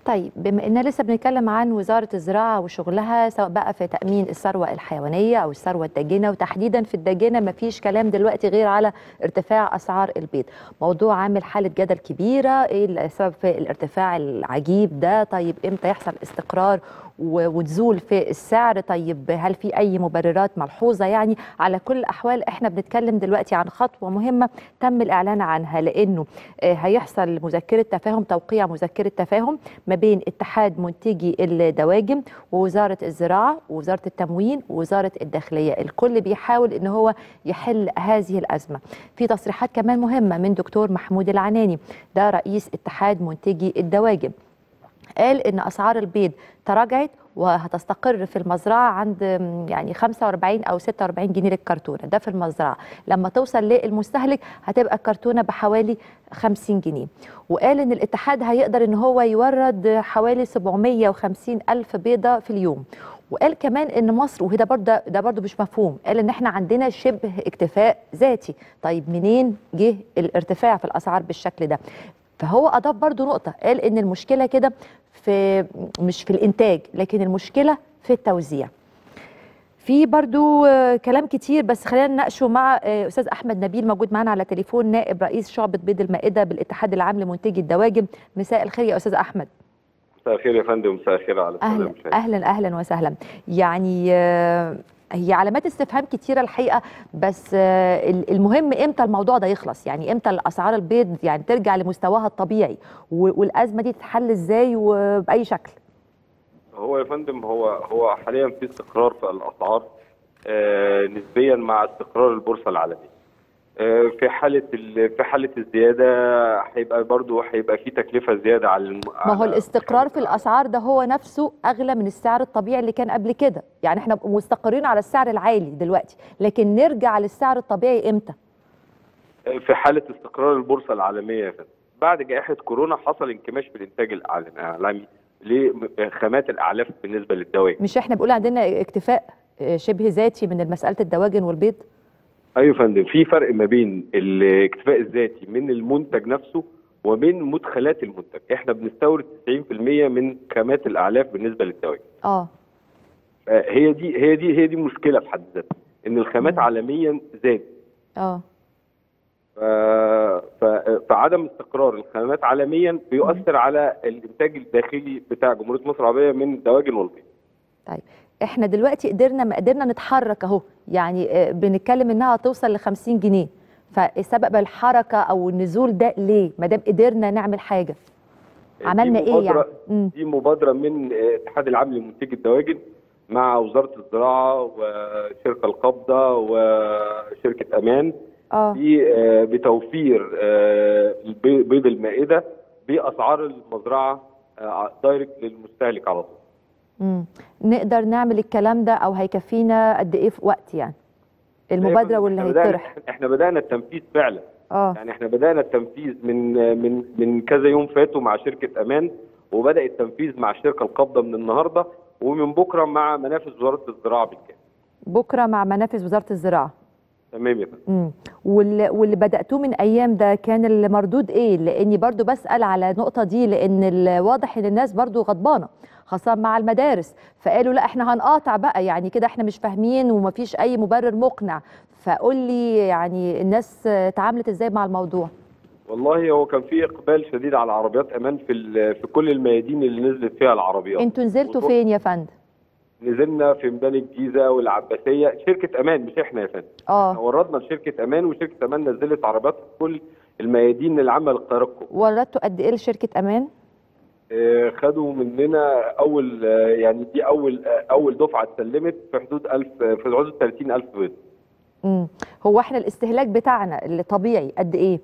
طيب بما اننا لسه بنتكلم عن وزاره الزراعه وشغلها سواء بقى في تامين الثروه الحيوانيه او الثروه الداجنه وتحديدا في الداجنه ما فيش كلام دلوقتي غير على ارتفاع اسعار البيض موضوع عامل حاله جدل كبيره ايه السبب في الارتفاع العجيب ده طيب امتى يحصل استقرار ونزول في السعر طيب هل في اي مبررات ملحوظه يعني على كل الاحوال احنا بنتكلم دلوقتي عن خطوه مهمه تم الاعلان عنها لانه هيحصل مذكره تفاهم توقيع مذكره تفاهم ما بين اتحاد منتجي الدواجن ووزاره الزراعه ووزاره التموين ووزاره الداخليه الكل بيحاول ان هو يحل هذه الازمه في تصريحات كمان مهمه من دكتور محمود العناني ده رئيس اتحاد منتجي الدواجن قال ان اسعار البيض تراجعت وهتستقر في المزرعه عند يعني 45 او 46 جنيه للكرتونه ده في المزرعه لما توصل للمستهلك هتبقى الكرتونه بحوالي 50 جنيه وقال ان الاتحاد هيقدر ان هو يورد حوالي 750 الف بيضه في اليوم وقال كمان ان مصر وده برضه ده برضه مش مفهوم قال ان احنا عندنا شبه اكتفاء ذاتي طيب منين جه الارتفاع في الاسعار بالشكل ده فهو اضاف برضو نقطه قال ان المشكله كده في مش في الانتاج لكن المشكله في التوزيع في برضو كلام كتير بس خلينا نناقشه مع استاذ احمد نبيل موجود معنا على تليفون نائب رئيس شعبه بيض المائده بالاتحاد العام لمنتجي الدواجن مساء الخير يا استاذ احمد مساء الخير يا فندم مساء الخير على اهلا اهلا اهلا وسهلا يعني هي علامات استفهام كتيره الحقيقه بس المهم امتى الموضوع ده يخلص يعني امتى الاسعار البيض يعني ترجع لمستواها الطبيعي والازمه دي تتحل ازاي وباي شكل هو يا فندم هو هو حاليا في استقرار في الاسعار آه نسبيا مع استقرار البورصه العالميه آه في حاله في حاله الزياده هيبقى برضه هيبقى في تكلفه زياده على الم... ما هو الاستقرار في الاسعار ده هو نفسه اغلى من السعر الطبيعي اللي كان قبل كده يعني احنا مستقرين على السعر العالي دلوقتي لكن نرجع للسعر الطبيعي امتى في حاله استقرار البورصه العالميه يا فندم بعد جائحه كورونا حصل انكماش في الانتاج العالمي لخامات الاعلاف بالنسبه للدواجن مش احنا بنقول عندنا اكتفاء شبه ذاتي من مساله الدواجن والبيض ايوه يا فندم في فرق ما بين الاكتفاء الذاتي من المنتج نفسه وبين مدخلات المنتج احنا بنستورد 90% من خامات الاعلاف بالنسبه للدواجن اه هي دي هي دي هي دي مشكله في حد ذاتها ان الخامات مم. عالميا زادت اه ف... ف... فعدم استقرار الخامات عالميا بيؤثر مم. على الانتاج الداخلي بتاع جمهوريه مصر العربيه من الدواجن والبيض طيب احنا دلوقتي قدرنا ما قدرنا نتحرك اهو يعني بنتكلم انها توصل ل 50 جنيه فسبب الحركه او النزول ده ليه ما دام قدرنا نعمل حاجه عملنا ايه يعني دي مبادره من الاتحاد العام لمنتجي الدواجن مع وزاره الزراعه وشركه القبضه وشركه امان اه بتوفير بيض المائده باسعار المزرعه دايركت للمستهلك على طول امم نقدر نعمل الكلام ده او هيكفينا قد ايه في وقت يعني المبادره واللي هيطرح احنا بدانا التنفيذ فعلا اه يعني احنا بدانا التنفيذ من من من كذا يوم فاتوا مع شركه امان وبدا التنفيذ مع الشركه القابضه من النهارده ومن بكره مع منافذ وزاره الزراعه بالكامل بكره مع منافذ وزاره الزراعه تمام يا فندم امم واللي, واللي بداتوه من ايام ده كان المردود ايه لاني برضو بسال على النقطه دي لان واضح ان الناس برضو غضبانه خاصه مع المدارس فقالوا لا احنا هنقاطع بقى يعني كده احنا مش فاهمين ومفيش اي مبرر مقنع فقول لي يعني الناس اتعاملت ازاي مع الموضوع والله هو كان في اقبال شديد على عربيات امان في في كل الميادين اللي نزلت فيها العربيات انتوا نزلتوا فين يا فندم نزلنا في ميدان الجيزه والعباسيه شركه امان مش احنا يا فندم اه وردنا لشركه امان وشركه امان نزلت عربيات في كل الميادين العامه للقاهره الكبرى وردتوا قد ايه لشركه امان؟ آه خدوا مننا اول آه يعني دي اول آه اول دفعه اتسلمت في حدود 1000 في حدود 30000 بيض امم هو احنا الاستهلاك بتاعنا اللي طبيعي قد ايه؟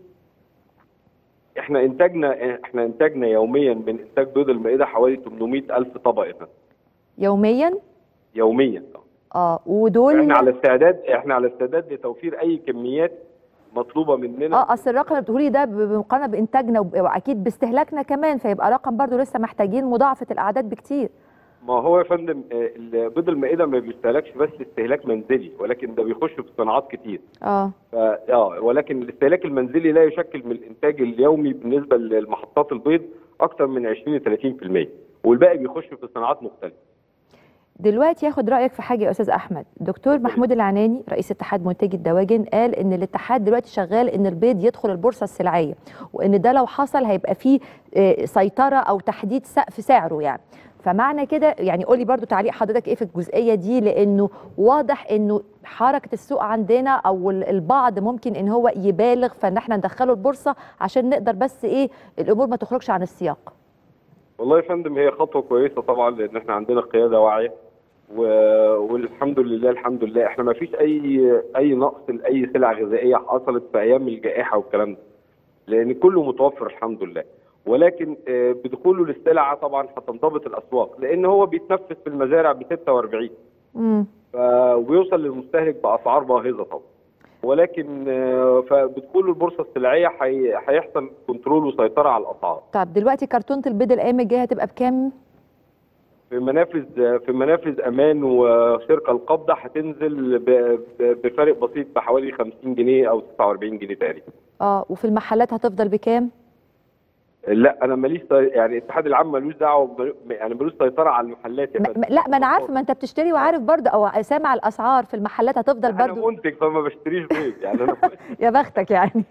احنا انتاجنا احنا انتاجنا يوميا من انتاج بيض المائده حوالي 800000 طبق يا يوميا؟ يوميا اه ودول احنا على استعداد احنا على استعداد لتوفير اي كميات مطلوبه مننا اه اصل الرقم اللي بتقولي ده بمقارنه بانتاجنا واكيد باستهلاكنا كمان فيبقى رقم برضو لسه محتاجين مضاعفه الاعداد بكتير ما هو يا فندم بيض المائده ما بيستهلكش بس استهلاك منزلي ولكن ده بيخش في صناعات كتير اه اه ولكن الاستهلاك المنزلي لا يشكل من الانتاج اليومي بالنسبه لمحطات البيض اكتر من 20 30% والباقي بيخش في صناعات مختلفه دلوقتي ياخد رايك في حاجه يا استاذ احمد دكتور محمود العناني رئيس اتحاد منتجي الدواجن قال ان الاتحاد دلوقتي شغال ان البيض يدخل البورصه السلعيه وان ده لو حصل هيبقى فيه آه، سيطره او تحديد سقف سعره يعني فمعنى كده يعني قولي برضو تعليق حضرتك ايه في الجزئيه دي لانه واضح انه حركه السوق عندنا او ال- البعض ممكن ان هو يبالغ فان احنا ندخله البورصه عشان نقدر بس ايه الامور ما تخرجش عن السياق والله يا فندم هي خطوه كويسه طبعا لان احنا عندنا قياده واعيه و... والحمد لله الحمد لله احنا ما فيش اي اي نقص لاي سلع غذائيه حصلت في ايام الجائحه والكلام ده لان كله متوفر الحمد لله ولكن آه، بدخوله للسلعه طبعا هتنضبط الاسواق لان هو بيتنفذ في المزارع ب 46 امم ف... وبيوصل للمستهلك باسعار باهظه طبعا ولكن آه، فبدخول البورصه السلعيه حي... هيحصل كنترول وسيطره على الاسعار طب دلوقتي كرتونه البيض الايام الجايه هتبقى بكام في منافذ في منافذ امان وشركه القبضه هتنزل ب- ب- بفارق بسيط بحوالي 50 جنيه او 49 جنيه تقريبا اه وفي المحلات هتفضل بكام لا انا ماليش سي- يعني الاتحاد العام ملوش دعوه ب- يعني ملوش سيطره على المحلات يا م- فندم. م- لا ما انا عارفه ما انت بتشتري وعارف برضه او سامع الاسعار في المحلات هتفضل انا برضه منتج فما بشتريش بيض يعني انا يا بختك يعني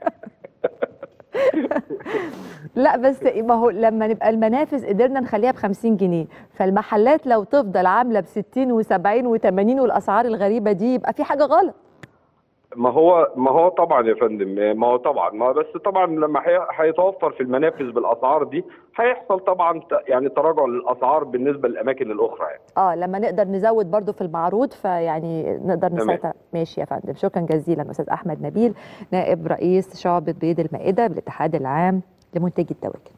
لا بس ما هو لما نبقى المنافذ قدرنا نخليها ب 50 جنيه فالمحلات لو تفضل عامله ب 60 و70 و80 والاسعار الغريبه دي يبقى في حاجه غلط ما هو ما هو طبعا يا فندم ما هو طبعا ما بس طبعا لما هي- هيتوفر في المنافذ بالاسعار دي هيحصل طبعا ت- يعني تراجع للاسعار بالنسبه للاماكن الاخرى يعني اه لما نقدر نزود برضو في المعروض فيعني نقدر تمام. نسيطر ماشي يا فندم شكرا جزيلا استاذ احمد نبيل نائب رئيس شعبة بيض المائده بالاتحاد العام لمنتجي الدواجن